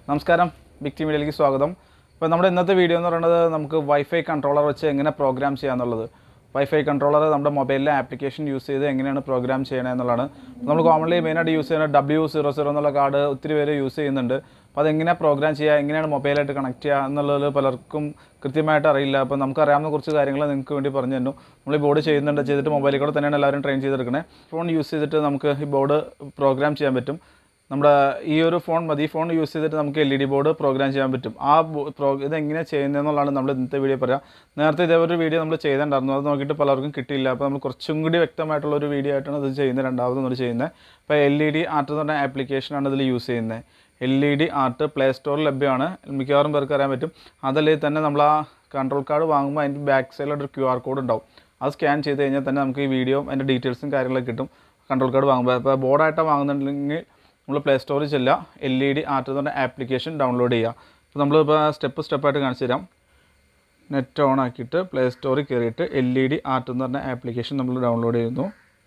നമസ്കാരം big T മീഡിയയിലേക്ക് സ്വാഗതം അപ്പോൾ നമ്മുടെ ഇന്നത്തെ വീഡിയോ എന്ന് പറയുന്നത് നമുക്ക് വൈഫൈ കൺട്രോളർ വെച്ച് എങ്ങനെ പ്രോഗ്രാം ചെയ്യാന്നുള്ളത് വൈഫൈ കൺട്രോളർ നമ്മുടെ മൊബൈലിലെ ആപ്ലിക്കേഷൻ യൂസ് ചെയ്ത് എങ്ങനെയാണ് പ്രോഗ്രാം ചെയ്യണത് എന്നുള്ളതാണ് നമ്മൾ കോമൺലി മെയിനായിട്ട് യൂസ് ചെയ്യുന്ന ഡബ്ല്യു സീറോ സീറോ എന്നുള്ള കാർഡ് ഒത്തിരി പേര് യൂസ് ചെയ്യുന്നുണ്ട് അപ്പോൾ അതെങ്ങനെ പ്രോഗ്രാം ചെയ്യുക എങ്ങനെയാണ് മൊബൈലായിട്ട് കണക്ട് ചെയ്യുക എന്നുള്ളത് പലർക്കും കൃത്യമായിട്ട് അറിയില്ല അപ്പോൾ നമുക്കറിയാവുന്ന കുറച്ച് കാര്യങ്ങൾ നിങ്ങൾക്ക് വേണ്ടി പറഞ്ഞു തന്നു നമ്മൾ ഈ ബോർഡ് ചെയ്യുന്നുണ്ട് ചെയ്തിട്ട് മൊബൈലിൽ കൂടെ തന്നെയാണ് എല്ലാവരും ട്രെയിൻ ചെയ്തെടുക്കണേ ഫോൺ യൂസ് ചെയ്തിട്ട് നമുക്ക് ഈ ബോർഡ് പ്രോഗ്രാം ചെയ്യാൻ പറ്റും നമ്മുടെ ഈ ഒരു ഫോൺ മതി ഈ ഫോൺ യൂസ് ചെയ്തിട്ട് നമുക്ക് L E D board program ചെയ്യാൻ പറ്റും ആ ബോ- പ്രോ ഇതെങ്ങനെയാണ് ചെയ്യുന്നതെന്നുള്ളതാണ് നമ്മൾ ഇന്നത്തെ വീഡിയോ പറയാം നേരത്തെ ഇതേപോലെ വീഡിയോ നമ്മൾ ചെയ്തിട്ടുണ്ടായിരുന്നു അത് നോക്കിയിട്ട് പലർക്കും കിട്ടിയില്ല അപ്പോൾ നമ്മൾ കുറച്ചും കൂടി വ്യക്തമായിട്ടുള്ള ഒരു വീഡിയോ ആയിട്ടാണ് ഇത് ചെയ്യുന്നത് രണ്ടാമത് നമ്മൾ ചെയ്യുന്നത് അപ്പോൾ എൽ ഇ ഡി ആർട്ട് എന്ന് പറഞ്ഞ ആപ്ലിക്കേഷനാണ് ഇതിൽ യൂസ് ചെയ്യുന്നത് L E D art play സ്റ്റോറിൽ ലഭ്യമാണ് മിക്കവാറും പേർക്ക് അറിയാൻ പറ്റും അതല്ലെങ്കിൽ തന്നെ നമ്മൾ ആ കൺട്രോൾ കാർഡ് വാങ്ങുമ്പോൾ അതിൻ്റെ ബാക്ക് സൈഡിലൊരു ക്യു ആർ കോഡ് ഉണ്ടാവും അത് സ്കാൻ ചെയ്ത് കഴിഞ്ഞാൽ തന്നെ നമുക്ക് ഈ വീഡിയോ അതിൻ്റെ ഡീറ്റെയിൽസും കാര്യങ്ങളൊക്കെ കിട്ടും കൺട്രോൾ കാർഡ് വാങ്ങുമ്പോൾ അപ്പോൾ ബോർഡായിട്ടാണ് വാങ്ങുന്നുണ്ടെങ്കിൽ നമ്മൾ പ്ലേ സ്റ്റോറിൽ ചെല്ലുക എൽ ഇ ഡി ആർട്ട് എന്ന് പറഞ്ഞ ആപ്ലിക്കേഷൻ ഡൗൺലോഡ് ചെയ്യുക അപ്പോൾ നമ്മളിപ്പോൾ സ്റ്റെപ്പ് സ്റ്റെപ്പായിട്ട് കാണിച്ചു തരാം നെറ്റ് ഓൺ ആക്കിയിട്ട് പ്ലേ സ്റ്റോറിൽ കയറിയിട്ട് എൽ ഇ ഡി ആർട്ട് എന്ന് പറഞ്ഞ ആപ്ലിക്കേഷൻ നമ്മൾ ഡൗൺലോഡ് ചെയ്യുന്നു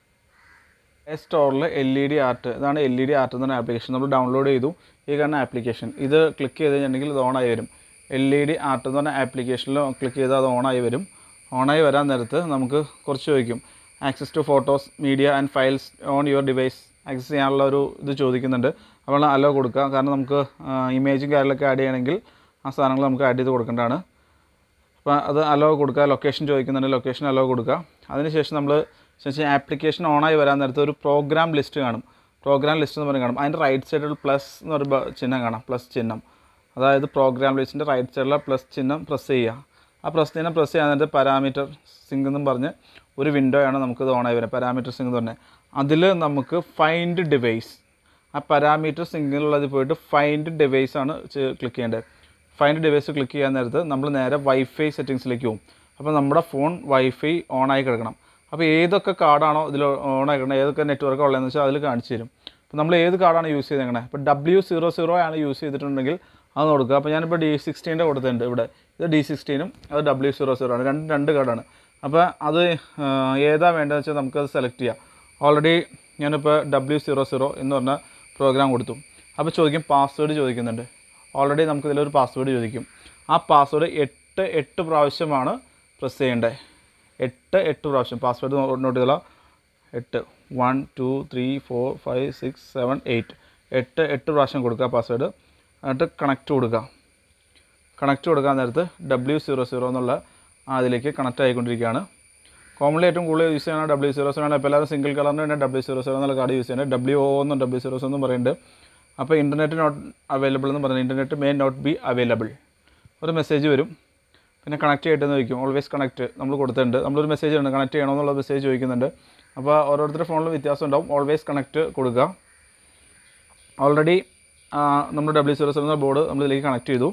പ്ലേ സ്റ്റോറിൽ എൽ ഇ ഡി ആർട്ട് ഇതാണ് എൽ ഇ ഡി ആർട്ട് എന്ന് പറഞ്ഞ ആപ്ലിക്കേഷൻ നമ്മൾ ഡൗൺലോഡ് ചെയ്തു ഈ കാണുന്ന ആപ്ലിക്കേഷൻ ഇത് ക്ലിക്ക് ചെയ്ത് കഴിഞ്ഞിട്ടുണ്ടെങ്കിൽ ഇത് ഓണായി വരും എൽ ഇ ഡി ആർട്ട് എന്ന് പറഞ്ഞ ആപ്ലിക്കേഷനിൽ ക്ലിക്ക് ചെയ്താൽ അത് ഓണായി വരും ഓണായി വരാൻ നേരത്ത് നമുക്ക് കുറച്ച് ചോദിക്കും access to photos media and files on your device access ചെയ്യാനുള്ള ഒരു ഇത് ചോദിക്കുന്നുണ്ട് അപ്പോൾ അലോ കൊടുക്കുക കാരണം നമുക്ക് ഇമേജും കാര്യങ്ങളൊക്കെ ആഡ് ചെയ്യണമെങ്കിൽ ആ സാധനങ്ങൾ നമുക്ക് ആഡ് ചെയ്ത് കൊടുക്കേണ്ടതാണ് അപ്പോൾ അത് അലോ കൊടുക്കുക ലൊക്കേഷൻ ചോദിക്കുന്നുണ്ട് ലൊക്കേഷൻ അലോ കൊടുക്കുക അതിനുശേഷം നമ്മൾ ശേഷം ആപ്ലിക്കേഷൻ ഓണായി വരാൻ നേരത്ത് ഒരു പ്രോഗ്രാം ലിസ്റ്റ് കാണും പ്രോഗ്രാം ലിസ്റ്റ് എന്ന് പറഞ്ഞ് കാണും അതിൻ്റെ റൈറ്റ് സൈഡിൽ പ്ലസ് എന്ന് ഒരു ബ- ചിഹ്നം കാണാം പ്ലസ് ചിഹ്നം അതായത് പ്രോഗ്രാം ലിസ്റ്റിൻ്റെ റൈറ്റ് സൈഡിലെ പ്ലസ് ചിഹ്നം പ്രസ് ചെയ്യുക ആ പ്ലസ് ചിഹ്നം പ്രസ് ചെയ്യാൻ നേരത്ത് പാരാമീറ്റർ സിങ്ക് എന്നും പറഞ്ഞ് ഒരു വിൻഡോ ആണ് നമുക്ക് ഇത് ഓണായി വരാം പാരാമീറ്റർ സിങ്ക് എന്ന് പറഞ്ഞാൽ അതിൽ നമുക്ക് ഫൈൻഡ് ഡിവൈസ് ആ പാരാമീറ്റർ സിങ്കിലുള്ളത് പോയിട്ട് ഫൈൻഡ് ഡിവൈസ് ആണ് ക്ലിക്ക് ചെയ്യേണ്ടത് ഫൈൻഡ് ഡിവൈസ് ക്ലിക്ക് ചെയ്യാൻ നേരത്ത് നമ്മൾ നേരെ വൈഫൈ സെറ്റിങ്സിലേക്ക് പോകും അപ്പോൾ നമ്മുടെ ഫോൺ വൈഫൈ ഓണായി കിടക്കണം അപ്പോൾ ഏതൊക്കെ കാർഡാണോ ഇതിൽ ഓണായി കിടക്കണം ഏതൊക്കെ നെറ്റ്വർക്ക് ഉള്ളതെന്ന് വെച്ചാൽ അതിൽ കാണിച്ചു തരും അപ്പോൾ നമ്മൾ ഏത് കാർഡാണ് യൂസ് ചെയ്തേക്കണേ ഇപ്പോൾ ഡബ്ല്യു സീറോ സീറോ ആണ് യൂസ് ചെയ്തിട്ടുണ്ടെങ്കിൽ അത് കൊടുക്കുക അപ്പോൾ ഞാനിപ്പോൾ ഡി സിക്സ്റ്റീൻ്റെ കൊടുത്തിട്ടുണ്ട് ഇവിടെ ഇത് ഡി സിക്സ്റ്റീനും അത് ഡബ്ല്യു സീറോ സീറോ ആണ് രണ്ട് രണ്ട് കാർഡാണ് അപ്പോൾ അത് ആ, ഏതാ വേണ്ടതെന്ന് വെച്ചാൽ നമുക്കത് സെലക്ട് ചെയ്യാം ഓൾറെഡി ഞാനിപ്പോൾ ഡബ്ല്യു സീറോ സീറോ എന്ന് പറഞ്ഞ പ്രോഗ്രാം കൊടുത്തു അപ്പോൾ ചോദിക്കും പാസ്വേഡ് ചോദിക്കുന്നുണ്ട് ഓൾറെഡി നമുക്ക് ഇതിലൊരു പാസ്വേഡ് ചോദിക്കും ആ പാസ്വേഡ് എട്ട് എട്ട് പ്രാവശ്യമാണ് പ്രസ് ചെയ്യേണ്ടത് എട്ട് എട്ട് പ്രാവശ്യം പാസ്വേഡ് നോട്ട് ചെയ്തോളാം എട്ട് one two three four five six seven eight എട്ട് എട്ട് പ്രാവശ്യം കൊടുക്കുക പാസ്വേഡ് എന്നിട്ട് കണക്റ്റ് കൊടുക്കുക കണക്റ്റ് കൊടുക്കാൻ നേരത്ത് ഡബ്ല്യു സീറോ സീറോ എന്നുള്ള ആ അതിലേക്ക് കണക്റ്റ് ആയിക്കൊണ്ടിരിക്കുകയാണ് കോമൺലി ഏറ്റവും കൂടുതൽ യൂസ് ചെയ്യുന്ന ഡബ്ല്യു സീറോ സീറോ ആണ് ഇപ്പോൾ എല്ലാവരും സിംഗിൾ കളറിന് തന്നെ ഡബ്ല്യു സീറോ സീറോ എന്നുള്ള കാർഡ് യൂസ് ചെയ്യുന്നത് ഡബ്ല്യു ഒ എന്നും ഡബ്ല്യു സീറോ എന്നും പറയുന്നുണ്ട് അപ്പോൾ ഇൻ്റർനെറ്റ് നോട്ട് അവൈലബിൾ എന്ന് പറയുന്നത് internet may not be available ഒരു മെസ്സേജ് വരും പിന്നെ കണക്ട് ചെയ്തിട്ടെന്ന് ചോദിക്കും ഓൾവേസ് കണക്ട് നമ്മൾ കൊടുത്തിട്ടുണ്ട് നമ്മളൊരു മെസ്സേജ് ഉണ്ട് കണക്ട് ചെയ്യണമെന്നുള്ള മെസ്സേജ് ചോദിക്കുന്നുണ്ട് അപ്പോൾ ഓരോരുത്തരുടെ ഫോണിലും വ്യത്യാസം ഉണ്ടാവും ഓൾവേസ് കണക്ട് കൊടുക്കുക ഓൾറെഡി നമ്മൾ ഡബ്ല്യു സീറോ സീറോ എന്ന ബോർഡ് നമ്മൾ ഇതിലേക്ക് കണക്ട് ചെയ്തു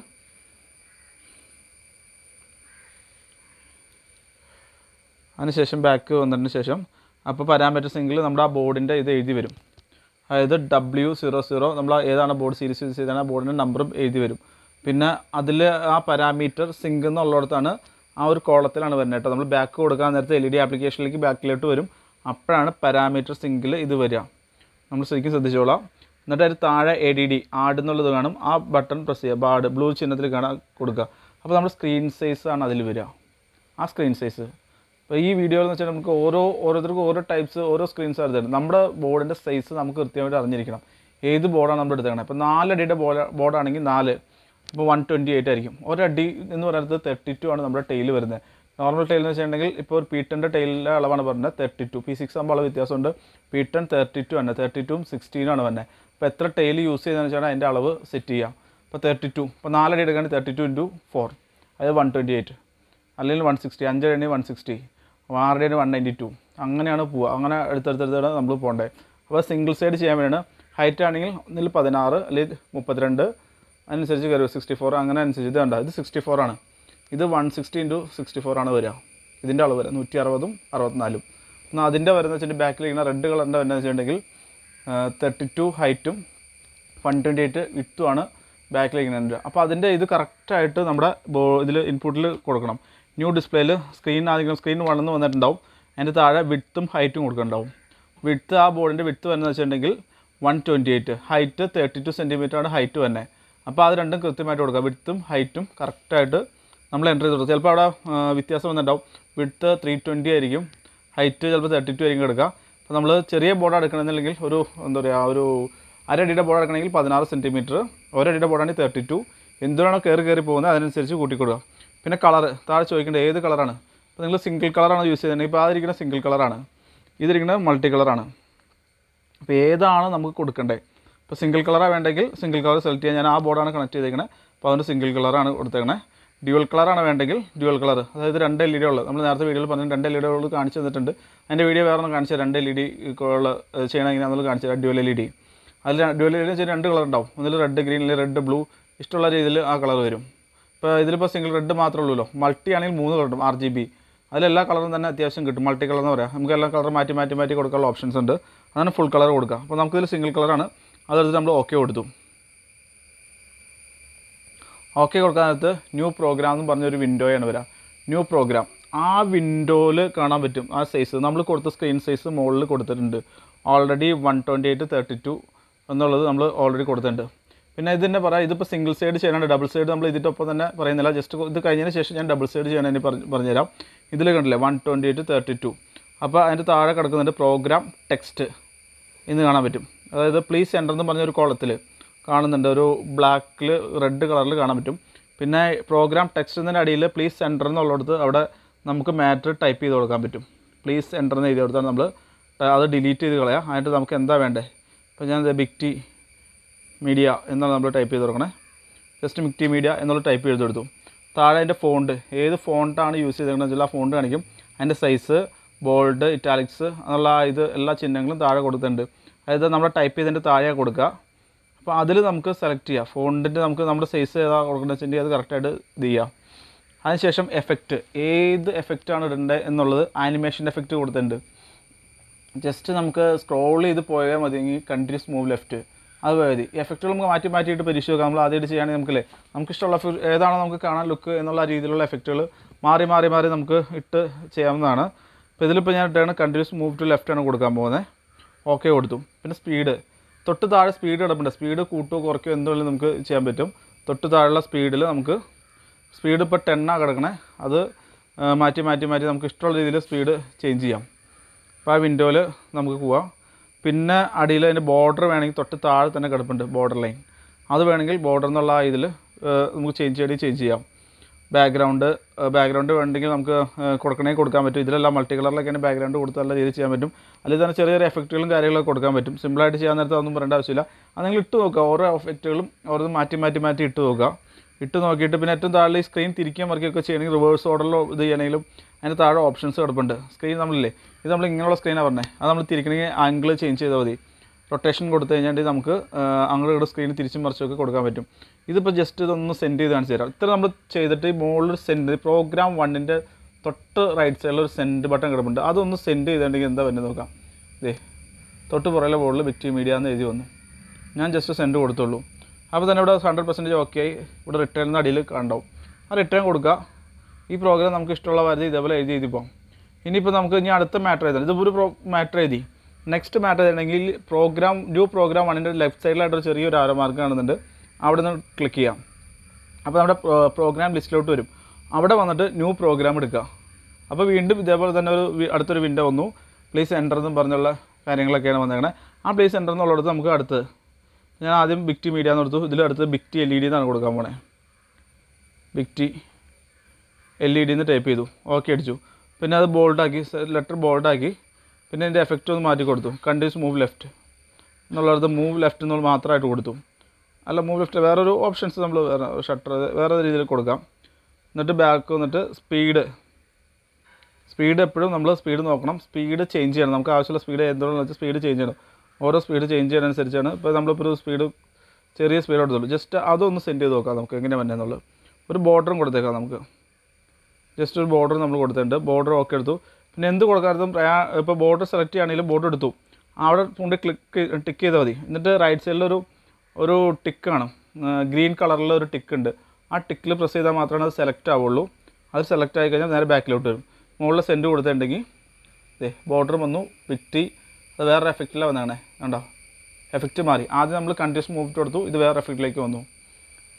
അതിനുശേഷം ബാക്ക് വന്നതിന് ശേഷം അപ്പോൾ പാരാമീറ്റർ സിംഗിൾ നമ്മുടെ ആ ബോർഡിൻ്റെ ഇത് എഴുതി വരും അതായത് ഡബ്ല്യു സീറോ സീറോ നമ്മൾ ഏതാണ് ബോർഡ് സീരീസ് യൂസ് ചെയ്താണ് ആ ബോർഡിൻ്റെ നമ്പറും എഴുതി വരും പിന്നെ അതിൽ ആ പാരാമീറ്റർ സിങ്ക് എന്നുള്ളിടത്താണ് ആ ഒരു കോളത്തിലാണ് വരുന്നത് കേട്ടോ നമ്മൾ ബാക്ക് കൊടുക്കാൻ നേരത്തെ എൽ ഇ ഡി ആപ്ലിക്കേഷനിലേക്ക് ബാക്കിലോട്ട് വരും അപ്പോഴാണ് പാരാമീറ്റർ സിങ്കിൽ ഇത് വരിക നമ്മൾ ശരിക്കും ശ്രദ്ധിച്ചോളാം എന്നിട്ട് അതിന് താഴെ എ ഡി ഡി ആഡ് എന്നുള്ളത് കാണും ആ ബട്ടൺ പ്രസ് ചെയ്യുക ബാഡ് ബ്ലൂ ചിഹ്നത്തിൽ കാണാൻ കൊടുക്കുക അപ്പോൾ നമ്മുടെ സ്ക്രീൻ സൈസ് ആണ് അതിൽ വരിക ആ സ്ക്രീൻ സൈസ് അപ്പോൾ ഈ വീഡിയോയിൽ എന്ന് വെച്ചാൽ നമുക്ക് ഓരോ ഓരോരുത്തർക്കും ഓരോ ടൈപ്സ് ഓരോ സ്ക്രീൻസ് ആണ് നമ്മുടെ ബോർഡിൻ്റെ സൈസ് നമുക്ക് കൃത്യമായിട്ട് അറിഞ്ഞിരിക്കണം ഏത് ബോർഡാണ് നമ്മൾ എടുത്തേക്കണത് ഇപ്പോൾ നാലടിയുടെ ബോർഡ് ബോർഡാണെങ്കിൽ നാല് ഇപ്പോൾ വൺ ട്വൻറ്റി എയ്റ്റ് ആയിരിക്കും ഒരടി എന്ന് പറയുന്നത് തേർട്ടി ടു ആണ് നമ്മുടെ ടൈൽ വരുന്നത് നോർമൽ ടൈൽ എന്ന് വെച്ചിട്ടുണ്ടെങ്കിൽ ഇപ്പോൾ ഒരു പീറ്റൻ്റെ ടൈലിൻ്റെ അളവാണ് പറഞ്ഞത് തേർട്ടി ടു പി സിക്സ് ആകുമ്പോൾ അളവ് വ്യത്യാസമുണ്ട് പീറ്റൺ തേർട്ടി ടു ആണ് തേർട്ടി ടുവും സിക്സ്റ്റീനാണ് വരുന്നത് അപ്പോൾ എത്ര ടൈൽ യൂസ് ചെയ്തതെന്ന് വെച്ചാൽ അതിൻ്റെ അളവ് സെറ്റ് ചെയ്യാം ഇപ്പോൾ തേർട്ടി ടു ഇപ്പോൾ നാലടി എടുക്കുകയാണെങ്കിൽ തേർട്ടി ടു ഇൻറ്റു ഫോർ അതായത് വൺ ട്വൻറ്റി എയ്റ്റ് അല്ലെങ്കിൽ വൺ സിക്സ്റ്റി അഞ്ചടി വൺ സിക്സ്റ്റി ആറുടെ വൺ നയൻറ്റി ടു അങ്ങനെയാണ് പോവുക അങ്ങനെ എടുത്തെടുത്തെടുത്താണ് നമ്മൾ പോകേണ്ടത് അപ്പോൾ സിംഗിൾ സൈഡ് ചെയ്യാൻ വേണ്ടിയാണ് ഹൈറ്റ് ആണെങ്കിൽ ഒന്നിൽ പതിനാറ് അല്ലെങ്കിൽ മുപ്പത്തിരണ്ട് അതിനനുസരിച്ച് കയറി സിക്സ്റ്റി ഫോർ അങ്ങനെ അനുസരിച്ച് ഇത് കണ്ട ഇത് സിക്സ്റ്റി ഫോർ ആണ് ഇത് one sixty into sixty four ആണ് വരിക ഇതിൻ്റെ അളവ് വരിക നൂറ്റി അറുപതും അറുപത്തിനാലും എന്നാൽ അതിൻ്റെ വരുന്ന വെച്ചിട്ട് ബാക്കിൽ ഇങ്ങനെ റെഡ് കളറിൻ്റെ വരുന്നത് വെച്ചിട്ടുണ്ടെങ്കിൽ തേർട്ടി ടു ഹൈറ്റും വൺ ട്വൻറ്റി എയ്റ്റ് വിത്തുമാണ് ബാക്കിലേക്ക് ഉണ്ട് അപ്പോൾ അതിൻ്റെ ഇത് കറക്റ്റായിട്ട് നമ്മുടെ ബോ ഇതിൽ ഇൻപുട്ടിൽ കൊടുക്കണം ന്യൂ ഡിസ്പ്ലേയിൽ സ്ക്രീൻ ആദ്യം സ്ക്രീൻ വളർന്ന് വന്നിട്ടുണ്ടാവും അതിൻ്റെ താഴെ വിത്തും ഹൈറ്റും കൊടുക്കുന്നുണ്ടാവും വിത്ത് ആ ബോർഡിൻ്റെ വിത്ത് വരുന്നത് വെച്ചിട്ടുണ്ടെങ്കിൽ one twenty eight height thirty two centimetre ആണ് ഹൈറ്റ് തന്നെ അപ്പോൾ അത് രണ്ടും കൃത്യമായിട്ട് കൊടുക്കുക വിഡ്ത്തും ഹൈറ്റും കറക്റ്റായിട്ട് നമ്മൾ എൻ്റർ ചെയ്ത് കൊടുക്കുക ചിലപ്പോൾ അവിടെ ആ, വ്യത്യാസം വന്നിട്ടുണ്ടാവും വിഡ്ത്ത് ത്രീ ട്വൻറ്റി ആയിരിക്കും ഹൈറ്റ് ചിലപ്പോൾ തേർട്ടി ടു ആയിരിക്കും എടുക്കുക അപ്പോൾ നമ്മൾ ചെറിയ ബോർഡ് എടുക്കണമെന്നുണ്ടെങ്കിൽ ഒരു എന്താ പറയുക ഒരു അരടിയുടെ ബോർഡ് എടുക്കണമെങ്കിൽ പതിനാറ് സെൻറ്റിമീറ്റർ ഒരടിയുടെ ബോർഡാണെങ്കിൽ തേർട്ടി ടു എന്തിനാണോ കയറി കയറി പോകുന്നത് അതിനനുസരിച്ച് കൂട്ടിക്കൊടുക്കുക പിന്നെ കളർ താഴെ ചോദിക്കേണ്ടത് ഏത് കളറാണ് അപ്പോൾ നിങ്ങൾ സിംഗിൾ കളറാണ് യൂസ് ചെയ്യുന്നത് ഇപ്പോൾ അതിരിക്കുന്ന സിംഗിൾ കളറാണ് ഇതിരിക്കുന്നത് മൾട്ടി കളറാണ് അപ്പോൾ ഏതാണ് നമുക്ക് കൊടുക്കേണ്ടത് ഇപ്പോൾ സിംഗിൾ കളറാണ് വേണ്ടെങ്കിൽ സിംഗിൾ കളർ സെലക്ട് ചെയ്യാൻ ഞാൻ ആ ബോർഡാണ് കണക്ട് ചെയ്തേക്കണേ അപ്പോൾ അതുകൊണ്ട് സിംഗിൾ കളറാണ് കൊടുത്തേക്കണേ ഡ്യുവൽ കളറാണ് വേണ്ടെങ്കിൽ ഡ്യുവൽ കളർ അതായത് രണ്ട് എൽ ഇ ഡി ഉള്ളത് നമ്മൾ നേരത്തെ വീഡിയോയിൽ പറഞ്ഞ രണ്ട് എൽ ഇ ഡികൾ കാണിച്ചു തന്നിട്ടുണ്ട് അതിൻ്റെ വീഡിയോ വേറെ ഒന്ന് കാണിച്ചു രണ്ട് എൽ ഇ ഡി ചെയ്യണം എങ്ങനെയാണെന്നുള്ളത് കാണിച്ചു തരാം ഡ്യുവൽ എൽ ഇ ഡി അതിൽ ഡ്യുവൽ എൽ ഇ ഡി രണ്ട് കളർ ഉണ്ടാവും ഒന്നിൽ റെഡ് ഗ്രീൻ അല്ലെങ്കിൽ റെഡ് ബ്ലൂ ഇഷ്ടമുള്ള രീതിയിൽ ആ കളർ വരും ഇപ്പോൾ ഇതിലിപ്പോൾ സിംഗിൾ റെഡ് മാത്രമേ ഉള്ളൂ മൾട്ടി ആണെങ്കിൽ മൂന്ന് കളർ ഉണ്ടാവും ആർ ജി ബി അതിലെല്ലാ കളറും തന്നെ അത്യാവശ്യം കിട്ടും മൾട്ടി കളർ എന്ന് പറയാം നമുക്ക് എല്ലാ കളർ മാറ്റി മാറ്റി മാറ്റി കൊടുക്കാനുള്ള ഓപ്ഷൻസ് ഉണ്ട് അതാണ് ഫുൾ കളർ കൊടുക്കുക അപ്പോൾ നമുക്കിതിൽ സിംഗിൾ കളറാണ് അതെടുത്ത് നമ്മൾ ഓക്കെ കൊടുത്തു ഓക്കെ കൊടുക്കാനകത്ത് ന്യൂ പ്രോഗ്രാം എന്ന് പറഞ്ഞൊരു വിൻഡോയാണ് വരിക ന്യൂ പ്രോഗ്രാം ആ വിൻഡോയിൽ കാണാൻ പറ്റും ആ സൈസ് നമ്മൾ കൊടുത്ത സ്ക്രീൻ സൈസ് മുകളിൽ കൊടുത്തിട്ടുണ്ട് already one twenty eight thirty two എന്നുള്ളത് നമ്മൾ ഓൾറെഡി കൊടുത്തിട്ടുണ്ട് പിന്നെ ഇതിൻ്റെ പറയാം ഇതിപ്പോൾ സിംഗിൾ സൈഡ് ചെയ്യാനുണ്ട് ഡബിൾ സൈഡ് നമ്മൾ ഇതിൻ്റെ ഒപ്പം തന്നെ പറയുന്നില്ല ജസ്റ്റ് ഇത് കഴിഞ്ഞതിന് ശേഷം ഞാൻ ഡബിൾ സൈഡ് ചെയ്യണമെന്ന് പറഞ്ഞു പറഞ്ഞുതരാം ഇതിൽ കണ്ടില്ലേ one twenty eight thirty two അപ്പോൾ അതിൻ്റെ താഴെ കിടക്കുന്നുണ്ട് പ്രോഗ്രാം ടെക്സ്റ്റ് എന്ന് കാണാൻ പറ്റും അതായത് പ്ലീസ് സെൻറ്റർ എന്ന് പറഞ്ഞൊരു കോളത്തിൽ കാണുന്നുണ്ട് ഒരു ബ്ലാക്കിൽ റെഡ് കളറിൽ കാണാൻ പറ്റും പിന്നെ പ്രോഗ്രാം ടെക്സ്റ്റ് എന്നതിൻ്റെ അടിയിൽ പ്ലീസ് സെൻറ്റർ എന്നുള്ളിടത്ത് അവിടെ നമുക്ക് മാറ്റർ ടൈപ്പ് ചെയ്ത് കൊടുക്കാൻ പറ്റും പ്ലീസ് എൻ്റർ എന്ന് എഴുതി കൊടുത്താൽ നമ്മൾ അത് ഡിലീറ്റ് ചെയ്ത് കളയാം അതിൻ്റെ നമുക്ക് എന്താ വേണ്ടേ ഇപ്പോൾ ഞാൻ ബിഗ് ടി മീഡിയ എന്നാണ് നമ്മൾ ടൈപ്പ് ചെയ്ത് കൊടുക്കണേ ജസ്റ്റ് മിക്ടി മീഡിയ എന്നുള്ള ടൈപ്പ് ചെയ്ത് കൊടുത്തു താഴെ അതിൻ്റെ ഫോണ്ട് ഏത് ഫോണ്ടാണ് യൂസ് ചെയ്തേക്കുന്നത് വെച്ചാൽ ആ ഫോണ്ട് കാണിക്കും അതിൻ്റെ സൈസ് ബോൾഡ് ഇറ്റാലിക്സ് എന്നുള്ള ആ ഇത് എല്ലാ ചിഹ്നങ്ങളും താഴെ കൊടുത്തിട്ടുണ്ട് അതായത് നമ്മൾ ടൈപ്പ് ചെയ്തതിൻ്റെ താഴെ കൊടുക്കുക അപ്പോൾ അതിൽ നമുക്ക് സെലക്ട് ചെയ്യാം ഫോണ്ടിൻ്റെ നമുക്ക് നമ്മുടെ സൈസ് ഏതാ കൊടുക്കേണ്ടത് വെച്ചിട്ടുണ്ടെങ്കിൽ അത് കറക്റ്റായിട്ട് ഇത് ചെയ്യാം അതിനുശേഷം എഫക്റ്റ് ഏത് എഫക്റ്റാണ് ഇടേണ്ടത് എന്നുള്ളത് ആനിമേഷൻ എഫക്റ്റ് കൊടുത്തിട്ടുണ്ട് ജസ്റ്റ് നമുക്ക് സ്ക്രോൾ ചെയ്ത് പോയാൽ മതിയെങ്കിൽ കണ്ടിന്യൂസ് മൂവ് ലെഫ്റ്റ് അത് പോയാൽ മതി എഫക്റ്റുകൾ നമുക്ക് മാറ്റി മാറ്റിയിട്ട് പരീക്ഷ നോക്കാം നമ്മൾ ആദ്യമായിട്ട് ചെയ്യുകയാണെങ്കിൽ നമുക്കല്ലേ നമുക്ക് ഇഷ്ടമുള്ള effect ഏതാണോ നമുക്ക് കാണാൻ ലുക്ക് എന്നുള്ള രീതിയിലുള്ള എഫക്റ്റുകൾ മാറി മാറി മാറി നമുക്ക് ഇട്ട് ചെയ്യാവുന്നതാണ് അപ്പോൾ ഇതിലിപ്പോൾ ഞാൻ ഇട്ടാണ് കണ്ടിന്യൂസ് മൂവ് ടു ലെഫ്റ്റ് ആണ് കൊടുക്കാൻ പോകുന്നത് ഓക്കെ കൊടുത്തു പിന്നെ സ്പീഡ് തൊട്ട് താഴെ സ്പീഡ് കിടപ്പുണ്ട് സ്പീഡ് കൂട്ടുകയോ കുറയ്ക്കുകയോ എന്തുവേണമെങ്കിലും നമുക്ക് ചെയ്യാൻ പറ്റും തൊട്ട് താഴെയുള്ള സ്പീഡിൽ നമുക്ക് സ്പീഡ് ഇപ്പോൾ ടെണ്ണാണ് കിടക്കണേ അത് ആ, മാറ്റി മാറ്റി മാറ്റി നമുക്ക് ഇഷ്ടമുള്ള രീതിയിൽ സ്പീഡ് ചേഞ്ച് ചെയ്യാം അപ്പോൾ ആ വിൻഡോയിൽ നമുക്ക് പോവാം പിന്നെ അടിയിൽ അതിൻ്റെ ബോർഡർ വേണമെങ്കിൽ തൊട്ട് താഴെ തന്നെ കിടപ്പുണ്ട് ബോർഡർ ലൈൻ അത് വേണമെങ്കിൽ ബോർഡർ എന്നുള്ള ആ ഇതിൽ നമുക്ക് ചേഞ്ച് ചെയ്യണമെങ്കിൽ ചേഞ്ച് ചെയ്യാം ബാക്ക്ഗ്രൗണ്ട് ബാക്ക്ഗ്രൗണ്ട് വേണമെങ്കിൽ നമുക്ക് ആ, കൊടുക്കണമെങ്കിൽ കൊടുക്കാൻ പറ്റും ഇതിലെല്ലാം മൾട്ടി കളറിലൊക്കെയാണ് ബാക്ക്ഗ്രൗണ്ട് കൊടുത്ത് നല്ല രീതിയിൽ ചെയ്യാൻ പറ്റും അല്ലെങ്കിൽ തന്നെ ചെറിയ ചെറിയ എഫക്റ്റുകളും കാര്യങ്ങളൊക്കെ കൊടുക്കാൻ പറ്റും സിമ്പിളായിട്ട് ചെയ്യാൻ നേരത്തെ ഒന്നും പറയേണ്ട ആവശ്യമില്ല അത് നിങ്ങൾ ഇട്ട് നോക്കുക ഓരോ എഫക്റ്റുകളും ഓരോ മാറ്റി മാറ്റി മാറ്റി ഇട്ട് നോക്കുക ഇട്ട് നോക്കിയിട്ട് പിന്നെ ഏറ്റവും താഴെ ഈ സ്ക്രീൻ തിരിക്കാൻ മറിക്കുകയൊക്കെ ചെയ്യണമെങ്കിൽ റിവേഴ്സ് ഓർഡറിലോ ഇത് ചെയ്യണമെങ്കിലും അതിന് താഴെ ഓപ്ഷൻസ് കിടപ്പുണ്ട് സ്ക്രീൻ നമ്മളില്ലേ ഇത് നമ്മൾ ഇങ്ങനെയുള്ള സ്ക്രീനാണ് പറഞ്ഞത് അത് നമ്മൾ തിരിക്കണമെങ്കിൽ ആംഗിൾ ചേഞ്ച് ചെയ്താൽ മതി റൊട്ടേഷൻ കൊടുത്തു കഴിഞ്ഞാൽ നമുക്ക് അങ്ങോട്ട് ഇവിടെ സ്ക്രീൻ തിരിച്ചും മറിച്ചൊക്കെ കൊടുക്കാൻ പറ്റും ഇതിപ്പോൾ ജസ്റ്റ് ഇതൊന്ന് സെൻഡ് ചെയ്ത് കാണിച്ചു തരാം ഇത്ര നമ്മൾ ചെയ്തിട്ട് ഈ മുകളിൽ സെൻഡ് പ്രോഗ്രാം വണ്ണിൻ്റെ തൊട്ട് റൈറ്റ് സൈഡിൽ ഒരു സെൻഡ് ബട്ടൺ കിടപ്പുണ്ട് അതൊന്ന് സെൻഡ് ചെയ്തിട്ടുണ്ടെങ്കിൽ എന്താ വരുന്നത് നോക്കാം ഇതേ തൊട്ട് പുറകിലെ ബോർഡിൽ ബിറ്റി മീഡിയ എന്ന് എഴുതി വന്നു ഞാൻ ജസ്റ്റ് സെൻഡ് കൊടുത്തുള്ളൂ അപ്പോൾ തന്നെ ഇവിടെ ഹൺഡ്രഡ് പെർസെൻറ്റേജ് ഓക്കെ ആയി ഇവിടെ റിട്ടേൺ എന്ന അടിയിൽ കണ്ടാവും ആ റിട്ടേൺ കൊടുക്കുക ഈ പ്രോഗ്രാം നമുക്ക് ഇഷ്ടമുള്ള വരുന്നത് ഇതേപോലെ എഴുതി എഴുതി പോകാം ഇനിയിപ്പോൾ നമുക്ക് ഇനി അടുത്ത മാറ്റർ എഴുതാം ഇതിപ്പോൾ ഒരു പ്രോ മാറ്റർ എഴുതി നെക്സ്റ്റ് മാറ്റർ എഴുതണമെങ്കിൽ പ്രോഗ്രാം ന്യൂ പ്രോഗ്രാം വണ്ണിൻ്റെ ലെഫ്റ്റ് സൈഡിലായിട്ട് ഒരു ചെറിയൊരു ആരോ മാർക്ക് കാണുന്നുണ്ട് അവിടെ നിന്ന് ക്ലിക്ക് ചെയ്യാം അപ്പോൾ നമ്മുടെ പ്രോഗ്രാം ലിസ്റ്റിലോട്ട് വരും അവിടെ വന്നിട്ട് ന്യൂ പ്രോഗ്രാം എടുക്കുക അപ്പോൾ വീണ്ടും ഇതേപോലെ തന്നെ ഒരു വി- അടുത്തൊരു വിൻഡോ വന്നു പ്ലീസ് എൻ്റർ എന്നും പറഞ്ഞുള്ള കാര്യങ്ങളൊക്കെയാണ് വന്നേക്കണേ ആ പ്ലീസ് എൻ്റർ എന്നുള്ളിടത്ത് നമുക്ക് അടുത്ത് ഞാൻ ആദ്യം ബിഗ് ടി മീഡിയ എന്ന് കൊടുത്തു ഇതിൽ അടുത്ത് big T L E D എന്നാണ് കൊടുക്കാൻ പോണേ big T L E D എന്ന് ടൈപ്പ് ചെയ്തു ഓക്കെ അടിച്ചു പിന്നെ അത് ബോൾഡാക്കി ലെറ്റർ ബോൾഡാക്കി പിന്നെ ഇതിൻ്റെ എഫക്റ്റ് ഒന്ന് മാറ്റി കൊടുത്തു കണ്ടിന്യൂസ് മൂവ് ലെഫ്റ്റ് എന്നുള്ളിടത്ത് മൂവ് ലെഫ്റ്റ് എന്നുള്ള മാത്രമായിട്ട് കൊടുത്തു അല്ല മൂവ് ലെഫ്റ്റ് വേറൊരു ഓപ്ഷൻസ് നമ്മൾ വേറെ ഷട്ടർ വേറെ രീതിയിൽ കൊടുക്കാം എന്നിട്ട് ബാക്ക് വന്നിട്ട് സ്പീഡ് സ്പീഡ് എപ്പോഴും നമ്മൾ സ്പീഡ് നോക്കണം സ്പീഡ് ചേഞ്ച് ചെയ്യണം നമുക്ക് ആവശ്യമുള്ള സ്പീഡ് എന്തുകൊണ്ടെന്ന് വെച്ചാൽ സ്പീഡ് ചേഞ്ച് ചെയ്യണം ഓരോ സ്പീഡ് ചേഞ്ച് ചെയ്യുന്നതനുസരിച്ചാണ് ഇപ്പോൾ നമ്മളിപ്പോൾ ഒരു സ്പീഡ് ചെറിയ സ്പീഡ് കൊടുത്തുള്ളൂ ജസ്റ്റ് അതൊന്ന് സെൻഡ് ചെയ്ത് നോക്കാം നമുക്ക് എങ്ങനെ വന്നതെന്നുള്ളത് ഒരു ബോർഡറും കൊടുത്തേക്കാം നമുക്ക് ജസ്റ്റ് ഒരു ബോർഡർ നമ്മൾ കൊടുത്തിട്ടുണ്ട് ബോർഡർ ഓക്കെ എടുത്തു പിന്നെ എന്ത് കൊടുക്കാത്തതും ഇപ്പോൾ ബോർഡർ സെലക്ട് ചെയ്യുകയാണെങ്കിലും ബോർഡർ എടുത്തു അവിടെ കൊണ്ട് ക്ലിക്ക് ടിക്ക് ചെയ്താൽ മതി എന്നിട്ട് റൈറ്റ് സൈഡിൽ ഒരു ഒരു ടിക്ക് കാണും ഗ്രീൻ കളറിൽ ഒരു ടിക്ക് ഉണ്ട് ആ ടിക്കിൽ പ്രസ് ചെയ്താൽ മാത്രമേ അത് സെലക്ട് ആവുള്ളൂ അത് സെലക്ട് ആയി കഴിഞ്ഞാൽ നേരെ ബാക്കിലോട്ട് വരും മുകളിൽ സെൻഡ് കൊടുത്തിട്ടുണ്ടെങ്കിൽ ഇതേ ബോർഡർ വന്നു വിറ്റി അത് വേറെ എഫക്റ്റിലാണ് വന്നേക്കണേ കണ്ടോ എഫക്റ്റ് മാറി ആദ്യം നമ്മൾ കണ്ടിന്യൂസ് മൂവ് കൊടുത്തു ഇത് വേറെ എഫക്റ്റിലേക്ക് വന്നു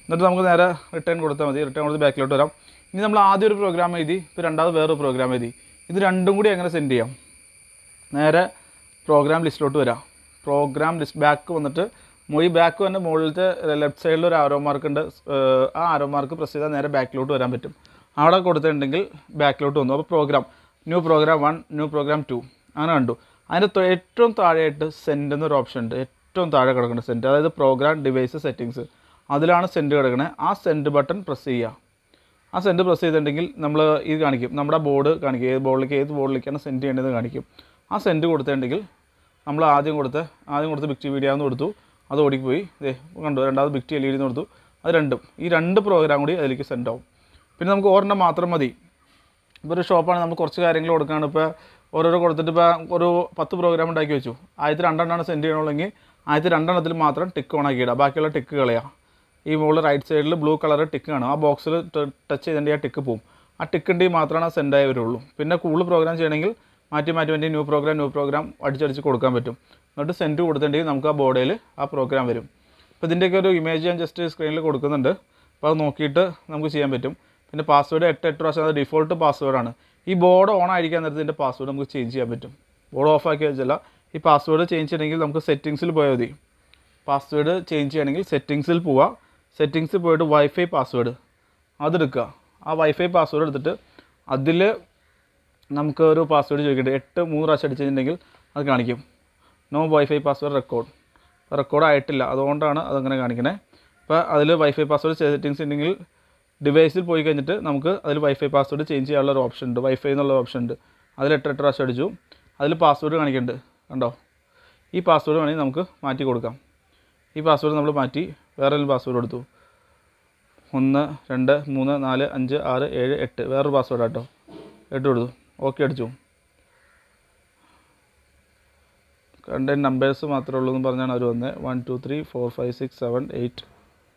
എന്നിട്ട് നമുക്ക് നേരെ റിട്ടേൺ കൊടുത്താൽ മതി റിട്ടേൺ കൊടുത്ത് ബാക്കിലോട്ട് വരാം ഇനി നമ്മൾ ആദ്യം ഒരു പ്രോഗ്രാം എഴുതി ഇപ്പോൾ രണ്ടാമത് വേറൊരു പ്രോഗ്രാം എഴുതി ഇത് രണ്ടും കൂടി എങ്ങനെ സെൻഡ് ചെയ്യാം നേരെ പ്രോഗ്രാം ലിസ്റ്റിലോട്ട് വരാം പ്രോഗ്രാം ലിസ്റ്റ് ബാക്ക് വന്നിട്ട് ഈ ബാക്ക് വന്ന് മുകളിലത്തെ ലെഫ്റ്റ് സൈഡിൽ ഒരു ആരോ മാർക്ക് ഉണ്ട് ഏഹ് ആ ആരോ മാർക്ക് പ്രസ് ചെയ്താൽ നേരെ ബാക്കിലോട്ട് വരാൻ പറ്റും അവിടെ കൊടുത്തിട്ടുണ്ടെങ്കിൽ ബാക്കിലോട്ട് വന്നു അപ്പോൾ program new program one new program two അങ്ങനെ കണ്ടു അതിൻ്റെ തൊ- ഏറ്റവും താഴെയായിട്ട് സെൻഡ് എന്നൊരു ഓപ്ഷൻ ഉണ്ട് ഏറ്റവും താഴെ കിടക്കുന്ന സെൻഡ് അതായത് പ്രോഗ്രാം ഡിവൈസ് സെറ്റിങ്സ് അതിലാണ് സെൻഡ് കിടക്കണത് ആ സെൻഡ് ബട്ടൺ പ്രസ് ചെയ്യുക ആ സെൻഡ് പ്രസ് ചെയ്തിട്ടുണ്ടെങ്കിൽ നമ്മൾ ഇത് കാണിക്കും നമ്മുടെ ബോർഡ് കാണിക്കും ഏത് ബോർഡിലേക്ക് ഏത് ബോർഡിലേക്കാണ് സെൻഡ് ചെയ്യേണ്ടത് കാണിക്കും ആ സെൻഡ് കൊടുത്തിട്ടുണ്ടെങ്കിൽ നമ്മൾ ആദ്യം കൊടുത്ത് ആദ്യം കൊടുത്ത് ബിഗ് ടി വീഡിയോ എന്ന് കൊടുത്തു അത് ഓടിപ്പോയി ദേ കണ്ടു രണ്ടാമത് big T L E D കൊടുത്തു അത് രണ്ടും ഈ രണ്ട് പ്രോഗ്രാം കൂടി അതിലേക്ക് സെൻഡ് ആവും പിന്നെ നമുക്ക് ഒരെണ്ണം മാത്രം മതി ഇപ്പോൾ ഒരു ഷോപ്പാണ് നമുക്ക് കുറച്ച് കാര്യങ്ങൾ കൊടുക്കുകയാണ് ഇപ്പോൾ ഓരോരോ കൊടുത്തിട്ട് ഇപ്പോൾ ഒരു പത്ത് പ്രോഗ്രാം ഉണ്ടാക്കി വെച്ചു ആദ്യത്തെ രണ്ടെണ്ണമാണ് സെൻഡ് ചെയ്യണമെങ്കിൽ ആദ്യത്തെ രണ്ടെണ്ണത്തിൽ മാത്രം ടിക്ക് ഓൺ ആക്കി ഇടുക ബാക്കിയുള്ള ടിക്ക് കളയാം ഈ മുകളിൽ റൈറ്റ് സൈഡിൽ ബ്ലൂ കളർ ടിക്ക് കാണും ആ ബോക്സിൽ ടച്ച് ചെയ്തിട്ടുണ്ടെങ്കിൽ ആ ടിക്ക് പോവും ആ ടിക്ക് ഉണ്ടെങ്കിൽ മാത്രമാണ് സെൻഡ് ആയി വരുള്ളൂ പിന്നെ കൂടുതൽ പ്രോഗ്രാം ചെയ്യണമെങ്കിൽ മാറ്റി മാറ്റി മാറ്റി ന്യൂ പ്രോഗ്രാം ന്യൂ പ്രോഗ്രാം അടിച്ചടിച്ച് കൊടുക്കാൻ പറ്റും എന്നിട്ട് സെൻഡ് കൊടുത്തിട്ടുണ്ടെങ്കിൽ നമുക്ക് ആ ബോർഡിൽ ആ പ്രോഗ്രാം വരും അപ്പോൾ ഇതിൻ്റെയൊക്കെ ഒരു ഇമേജ് ഞാൻ ജസ്റ്റ് സ്ക്രീനിൽ കൊടുക്കുന്നുണ്ട് അപ്പോൾ അത് നോക്കിയിട്ട് നമുക്ക് ചെയ്യാൻ പറ്റും പിന്നെ പാസ്വേഡ് എട്ട് എട്ട് പ്രാവശ്യം അത് ഡിഫോൾട്ട് പാസ്വേഡാണ് ഈ ബോർഡ് ഓൺ ആയിരിക്കാൻ നേരത്തെ ഇതിൻ്റെ പാസ്വേഡ് നമുക്ക് ചേഞ്ച് ചെയ്യാൻ പറ്റും ബോർഡ് ഓഫ് ആക്കി വെച്ചല്ല ഈ പാസ്വേഡ് ചേഞ്ച് ചെയ്യണമെങ്കിൽ നമുക്ക് സെറ്റിങ്സിൽ പോയാൽ മതി പാസ്വേഡ് ചേഞ്ച് ചെയ്യണമെങ്കിൽ സെറ്റിങ്സിൽ പോവുക സെറ്റിങ്സിൽ പോയിട്ട് വൈഫൈ പാസ്വേഡ് അതെടുക്കുക ആ വൈഫൈ പാസ്വേഡ് എടുത്തിട്ട് അതിൽ നമുക്ക് ഒരു പാസ്വേഡ് ചോദിക്കട്ടെ എട്ട് മൂന്ന് പ്രാവശ്യം അടിച്ച് കഴിഞ്ഞിട്ടുണ്ടെങ്കിൽ അത് കാണിക്കും no wifi password record record ആയിട്ടില്ല അതുകൊണ്ടാണ് അതങ്ങനെ കാണിക്കണേ അപ്പോൾ അതിൽ വൈഫൈ പാസ്വേഡ് സെറ്റിങ്സ് ഉണ്ടെങ്കിൽ ഡിവൈസിൽ പോയി കഴിഞ്ഞിട്ട് നമുക്ക് അതിൽ വൈഫൈ പാസ്വേഡ് ചേഞ്ച് ചെയ്യാനുള്ള ഒരു ഓപ്ഷൻ ഉണ്ട് വൈഫൈ എന്നുള്ള ഓപ്ഷൻ ഉണ്ട് അതിൽ എട്ട് എട്ട് പ്രാവശ്യം അടിച്ചു അതിൽ പാസ്വേഡ് കാണിക്കുന്നുണ്ട് കണ്ടോ ഈ പാസ്വേഡ് വേണമെങ്കിൽ നമുക്ക് മാറ്റി കൊടുക്കാം ഈ പാസ്വേഡ് നമ്മൾ മാറ്റി വേറെ ഒരു പാസ്വേഡ് കൊടുത്തു ഒന്ന് രണ്ട് മൂന്ന് നാല് അഞ്ച് ആറ് ഏഴ് എട്ട് വേറൊരു പാസ്വേഡ് കേട്ടോ എട്ട് കൊടുത്തു ഓക്കെ അടിച്ചു കണ്ടൻറ് നമ്പേഴ്സ് മാത്രമേ ഉള്ളൂ എന്ന് പറഞ്ഞാണ് അവർ വന്നത് one two three four five six seven eight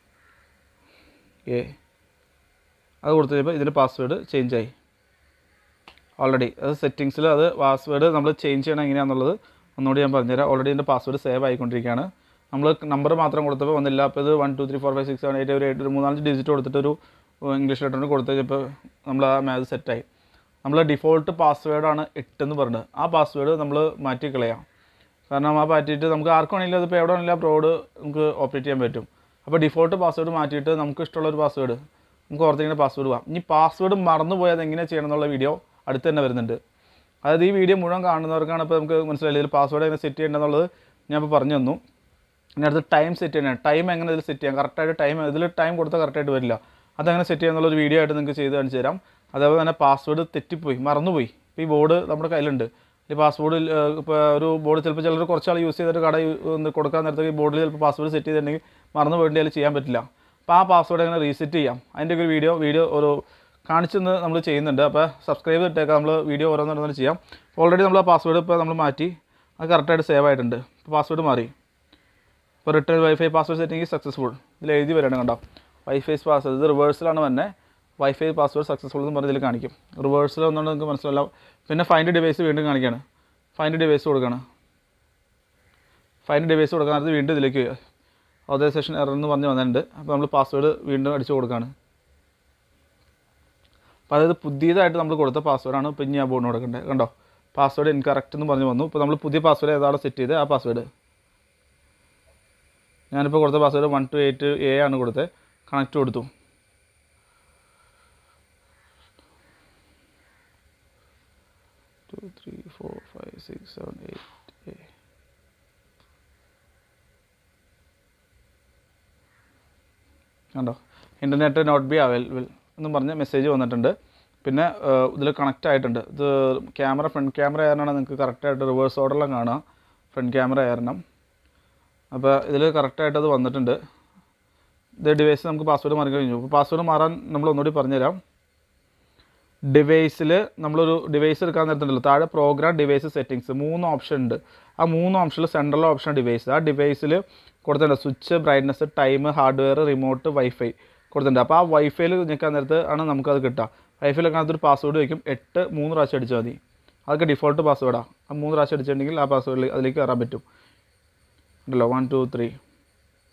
A അത് കൊടുത്തു കഴിയുമ്പോൾ ഇതിൻ്റെ പാസ്വേഡ് ചേഞ്ച് ആയി ഓൾറെഡി അത് സെറ്റിങ്സിൽ അത് പാസ്വേഡ് നമ്മൾ ചേഞ്ച് ചെയ്യണം എങ്ങനെയാണെന്നുള്ളത് ഒന്നുകൂടി ഞാൻ പറഞ്ഞുതരാം ഓൾറെഡി ഇതിൻ്റെ പാസ്വേഡ് സേവ് ആയിക്കൊണ്ടിരിക്കുകയാണ് നമ്മൾ നമ്പർ മാത്രം കൊടുത്തപ്പോൾ വന്നില്ല അപ്പോൾ ഇത് one two three four five six seven eight ഒരു എയ്റ്റ് ഒരു മൂന്നാലഞ്ച് ഡിജിറ്റ് കൊടുത്തിട്ട് ഒരു ഇംഗ്ലീഷ് ലെറ്ററിന് കൊടുത്തു കഴിഞ്ഞപ്പോൾ നമ്മൾ ആ മാത് സെറ്റായി നമ്മൾ ഡിഫോൾട്ട് പാസ്വേഡാണ് എട്ടെന്ന് പറഞ്ഞത് ആ പാസ്വേഡ് നമ്മൾ മാറ്റി കളയാം കാരണം ആ മാറ്റിയിട്ട് നമുക്ക് ആർക്കും വേണമെങ്കിലും അതിപ്പോൾ എവിടെ വേണമെങ്കിലും ആ പ്രോഡ് നമുക്ക് ഓപ്പറേറ്റ് ചെയ്യാൻ പറ്റും അപ്പോൾ ഡിഫോൾട്ട് പാസ്വേഡ് മാറ്റിയിട്ട് നമുക്ക് ഇഷ്ടമുള്ള ഒരു പാസ്വേഡ് നമുക്ക് ഓർത്തിങ്ങനെ പാസ്വേഡ് പോകാം ഇനി പാസ്വേഡ് മറന്നു പോയത് എങ്ങനെ ചെയ്യണം എന്നുള്ള വീഡിയോ അടുത്ത് തന്നെ വരുന്നുണ്ട് അതായത് ഈ വീഡിയോ മുഴുവൻ കാണുന്നവർക്കാണ് ഇപ്പോൾ നമുക്ക് മനസ്സിലായില്ല ഇതിൽ പാസ്വേഡ് എങ്ങനെ സെറ്റ് ചെയ്യേണ്ടതെന്നുള്ളത് ഞാൻ ഇപ്പോൾ പറഞ്ഞു തന്നു ഇനി അടുത്ത് ടൈം സെറ്റ് ചെയ്യണം ടൈം എങ്ങനെ ഇതിൽ സെറ്റ് ചെയ്യാം കറക്റ്റായിട്ട് ടൈം ഇതിൽ ടൈം കൊടുത്താൽ കറക്റ്റായിട്ട് വരില്ല അതെങ്ങനെ സെറ്റ് ചെയ്യാന്നുള്ള ഒരു വീഡിയോ ആയിട്ട് നിങ്ങൾക്ക് ചെയ്ത് കാണിച്ചു തരാം അതേപോലെ തന്നെ പാസ്വേഡ് തെറ്റിപ്പോയി മറന്നുപോയി ഇപ്പോൾ ഈ ബോർഡ് നമ്മുടെ കയ്യിലുണ്ട് ഈ പാസ്വേഡ് ഇപ്പോൾ ഒരു ബോർഡ് ചിലപ്പോൾ ചിലർ കുറച്ചാൾ യൂസ് ചെയ്തിട്ട് കട യു- ഒന്ന് കൊടുക്കാൻ നേരത്തെ ഈ ബോർഡിൽ ചിലപ്പോൾ പാസ്വേഡ് സെറ്റ് ചെയ്തിട്ടുണ്ടെങ്കിൽ മറന്നു പോയിട്ടുണ്ടെങ്കിൽ ചെയ്യാൻ പറ്റില്ല അപ്പോൾ ആ പാസ്വേഡ് എങ്ങനെ റീസെറ്റ് ചെയ്യാം അതിൻ്റെ ഒരു വീഡിയോ വീഡിയോ ഒരു കാണിച്ചെന്ന് നമ്മൾ ചെയ്യുന്നുണ്ട് അപ്പോൾ സബ്സ്ക്രൈബ് ചെയ്തിട്ടേക്കാം നമ്മൾ വീഡിയോ ഓരോന്നോരോന്നും ചെയ്യാം ഓൾറെഡി നമ്മൾ ആ പാസ്വേഡ് ഇപ്പോൾ നമ്മൾ മാറ്റി അത് കറക്റ്റായിട്ട് സേവ് ആയിട്ടുണ്ട് ഇപ്പോൾ പാസ്വേഡ് മാറി ഇപ്പോൾ return wifi password setting successful ഇതിൽ എഴുതി വരണം കണ്ടോ വൈഫൈ പാസ്വേഡ് ഇത് റിവേഴ്സിലാണ് തന്നെ വൈഫൈ പാസ്വേഡ് സക്സസ്ഫുൾ എന്ന് പറഞ്ഞ് ഇതിൽ കാണിക്കും റിവേഴ്സിൽ ഒന്നുകൊണ്ട് നിങ്ങൾക്ക് മനസ്സിലാവില്ല പിന്നെ ഫൈൻഡ് ഡിവൈസ് വീണ്ടും കാണിക്കുകയാണ് ഫൈൻഡ് ഡിവൈസ് കൊടുക്കുകയാണ് ഫൈൻഡ് ഡിവൈസ് കൊടുക്കാൻ നേരത്ത് വീണ്ടും ഇതിലേക്ക് ഓതറൈസേഷൻ എറർ എന്ന് പറഞ്ഞ് വന്നിട്ടുണ്ട് അപ്പോൾ നമ്മൾ പാസ്വേഡ് വീണ്ടും അടിച്ചു കൊടുക്കുകയാണ് അപ്പോൾ അതായത് പുതിയതായിട്ട് നമ്മൾ കൊടുത്ത പാസ്വേഡാണ് ഇപ്പോൾ ഇനി ആ ബോർഡിന് കൊടുക്കേണ്ടത് കണ്ടോ പാസ്വേഡ് ഇൻകറക്റ്റ് എന്ന് പറഞ്ഞ് വന്നു ഇപ്പോൾ നമ്മൾ പുതിയ പാസ്വേഡ് ഏതാണ് സെറ്റ് ചെയ്ത് ആ പാസ്വേഡ് ഞാനിപ്പോൾ കൊടുത്ത password one two eight A ആണ് കൊടുത്തത് കണക്റ്റ് കൊടുത്തു two three four five six seven eight A കണ്ടോ ഇൻ്റർനെറ്റ് നോട്ട് ബി അവൈലബിൾ എന്നും പറഞ്ഞ് മെസ്സേജ് വന്നിട്ടുണ്ട് പിന്നെ ഇതിൽ കണക്റ്റ് ആയിട്ടുണ്ട് ഇത് ക്യാമറ ഫ്രണ്ട് ക്യാമറ ആയിരുന്നാണ് നിങ്ങൾക്ക് കറക്റ്റായിട്ട് റിവേഴ്സ് ഓർഡറിലും കാണാം ഫ്രണ്ട് ക്യാമറ ആയിരുന്നു അപ്പോൾ ഇതിൽ കറക്റ്റായിട്ട് അത് വന്നിട്ടുണ്ട് ഇത് ഡിവൈസ് നമുക്ക് പാസ്വേഡ് മാറി കഴിഞ്ഞു അപ്പോൾ പാസ്വേഡ് മാറാൻ നമ്മൾ ഒന്നുകൂടി പറഞ്ഞുതരാം ഡിവൈസിൽ നമ്മളൊരു ഡിവൈസ് എടുക്കാൻ നേരത്തുണ്ടല്ലോ താഴെ പ്രോഗ്രാം ഡിവൈസ് സെറ്റിങ്സ് മൂന്ന് ഓപ്ഷൻ ഉണ്ട് ആ മൂന്ന് ഓപ്ഷനിൽ സെൻട്രൽ ഓപ്ഷൻ ഡിവൈസ് ആ ഡിവൈസിൽ കൊടുത്തിട്ടുണ്ട് switch brightness time hardware remote wifi കൊടുത്തിട്ടുണ്ട് അപ്പോൾ ആ വൈഫൈയിൽ നിൽക്കാൻ നേരത്ത് ആണ് നമുക്കത് കിട്ടുക വൈഫൈയിൽ നിൽക്കാൻ ഒരു പാസ്വേഡ് വയ്ക്കും എട്ട് മൂന്ന് പ്രാവശ്യം അടിച്ചാൽ മതി അതൊക്കെ ഡിഫോൾട്ട് പാസ്വേഡാണ് ആ മൂന്ന് പ്രാവശ്യം അടിച്ചിട്ടുണ്ടെങ്കിൽ ആ പാസ്വേഡിൽ അതിലേക്ക് കയറാൻ പറ്റും ഉണ്ടല്ലോ വൺ ടു ത്രീ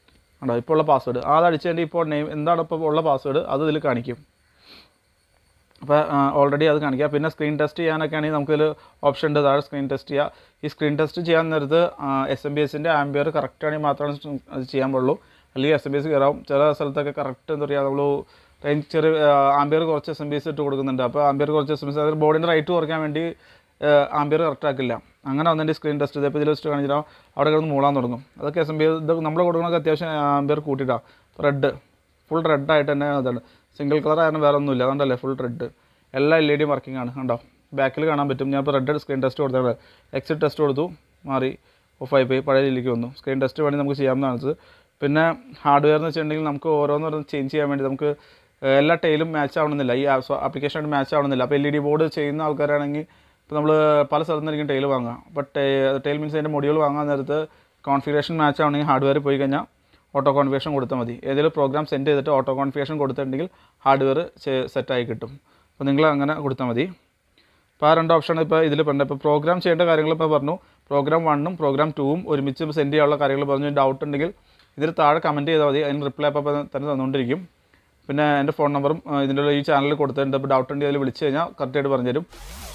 ഉണ്ടോ ഇപ്പോൾ ഉള്ള പാസ്വേഡ് അത് അടിച്ച് കഴിഞ്ഞാൽ ഇപ്പോൾ നെയിം എന്താണ് ഇപ്പോൾ ഉള്ള പാസ്വേഡ് അത് ഇതിൽ കാണിക്കും അപ്പോൾ ഓൾറെഡി അത് കാണിക്കുക പിന്നെ സ്ക്രീൻ ടെസ്റ്റ് ചെയ്യാനൊക്കെ ആണെങ്കിൽ നമുക്കിതിൽ ഓപ്ഷൻ ഉണ്ട് താഴെ സ്ക്രീൻ ടെസ്റ്റ് ചെയ്യുക ഈ സ്ക്രീൻ ടെസ്റ്റ് ചെയ്യാൻ നേരത്ത് എസ് എം ബി എസിൻ്റെ ആംബിയർ കറക്റ്റ് ആണെങ്കിൽ മാത്രമാണ് അത് ചെയ്യാൻ പാടുള്ളൂ അല്ലെങ്കിൽ എസ് എം ബി എസ് കയറാവും ചില സ്ഥലത്തൊക്കെ കറക്റ്റ് എന്താ പറയുക നമ്മൾ റേഞ്ച് ചെറിയ ആംബിയർ കുറച്ച് എസ് എം ബി എസ് ഇട്ട് കൊടുക്കുന്നുണ്ട് അപ്പോൾ ആംബിയർ കുറച്ച് എസ് എം ബി എസ് അതായത് ബോഡിൻ്റെ റൈറ്റ് കുറയ്ക്കാൻ വേണ്ടി ആംബിയർ കറക്റ്റ് ആക്കില്ല അങ്ങനെ വന്നിട്ട് സ്ക്രീൻ ടെസ്റ്റ് ചെയ്തപ്പോൾ ഇതിൽ വെച്ചിട്ട് കാണിച്ചാൽ അവിടെ കിടന്ന് മൂളാൻ തുടങ്ങും അതൊക്കെ എസ് എം ബി ഇത് നമ്മൾ കൊടുക്കണമൊക്കെ അത്യാവശ്യം ആംബിയർ കൂട്ടിയിട്ടാണ് റെഡ് ഫുൾ റെഡായിട്ട് തന്നെ അതാണ് സിംഗിൾ കളർ ആയിരുന്നു വേറെ ഒന്നുമില്ല അതുകൊണ്ടല്ലേ ഫുൾ റെഡ് എല്ലാ എൽ ഇ ഡിയും വർക്കിംഗ് ആണ് കണ്ടോ ബാക്കിൽ കാണാൻ പറ്റും ഞാൻ ഇപ്പോൾ റെഡ് സ്ക്രീൻ ടെസ്റ്റ് കൊടുത്തത് എക്സിറ്റ് ടെസ്റ്റ് കൊടുത്തു മാറി ഓഫായി പോയി പഴയ രീതിയിലേക്ക് വന്നു സ്ക്രീൻ ടെസ്റ്റ് വേണ്ടി നമുക്ക് ചെയ്യാവുന്നതാണ് പിന്നെ ഹാർഡ്വെയർ എന്ന് വെച്ചിട്ടുണ്ടെങ്കിൽ നമുക്ക് ഓരോന്നോരോന്ന് ചേഞ്ച് ചെയ്യാൻ വേണ്ടി നമുക്ക് ഏഹ്, എല്ലാ ടൈലും മാച്ച് ആവണമെന്നില്ല ഈ ആപ്ലിക്കേഷനായിട്ട് മാച്ച് ആവണമെന്നില്ല അപ്പോൾ എൽ ഇ ഡി ബോർഡ് ചെയ്യുന്ന ആൾക്കാരാണെങ്കിൽ ഇപ്പോൾ നമ്മൾ പല സ്ഥലത്തു നിന്നായിരിക്കും ടൈൽ വാങ്ങുക ബട്ട് ടൈൽ മീൻസ് അതിൻ്റെ മൊഡ്യൂൾ വാങ്ങാൻ നേരത്ത് കോൺഫിഗറേഷൻ മാച്ച് ആവണമെങ്കിൽ ഹാർഡ്വെയർ പോയി കഴിഞ്ഞാൽ ഓട്ടോ കോൺഫിഗറേഷൻ കൊടുത്താൽ മതി ഏതെങ്കിലും പ്രോഗ്രാം സെൻഡ് ചെയ്തിട്ട് ഓട്ടോ കോൺഫിഗറേഷൻ കൊടുത്തിട്ടുണ്ടെങ്കിൽ ഹാർഡ്വെയർ സെറ്റായി കിട്ടും അപ്പോൾ നിങ്ങൾ അങ്ങനെ കൊടുത്താൽ മതി അപ്പോൾ ആ രണ്ട് ഓപ്ഷനാണ് ഇപ്പോൾ ഇതിൽ പറഞ്ഞത് ഇപ്പോൾ പ്രോഗ്രാം ചെയ്യേണ്ട കാര്യങ്ങൾ ഇപ്പോൾ പറഞ്ഞു പ്രോഗ്രാം വണ്ണും പ്രോഗ്രാം ടൂവും ഒരുമിച്ച് സെൻഡ് ചെയ്യാനുള്ള കാര്യങ്ങൾ പറഞ്ഞു ഡൗട്ട് ഉണ്ടെങ്കിൽ ഇതിൽ താഴെ കമൻറ്റ് ചെയ്താൽ മതി അതിന് റിപ്ലൈ അപ്പോൾ തന്നെ തന്നുകൊണ്ടിരിക്കും പിന്നെ എൻ്റെ ഫോൺ നമ്പറും ഇതിൻ്റെ ഈ ചാനലിൽ കൊടുത്തിട്ടുണ്ട് അപ്പോൾ ഡൗട്ട് ഉണ്ടെങ്കിൽ അതിൽ വിളിച്ച് കഴിഞ്ഞാൽ കറക്റ്റായിട്ട് പറഞ്ഞുതരും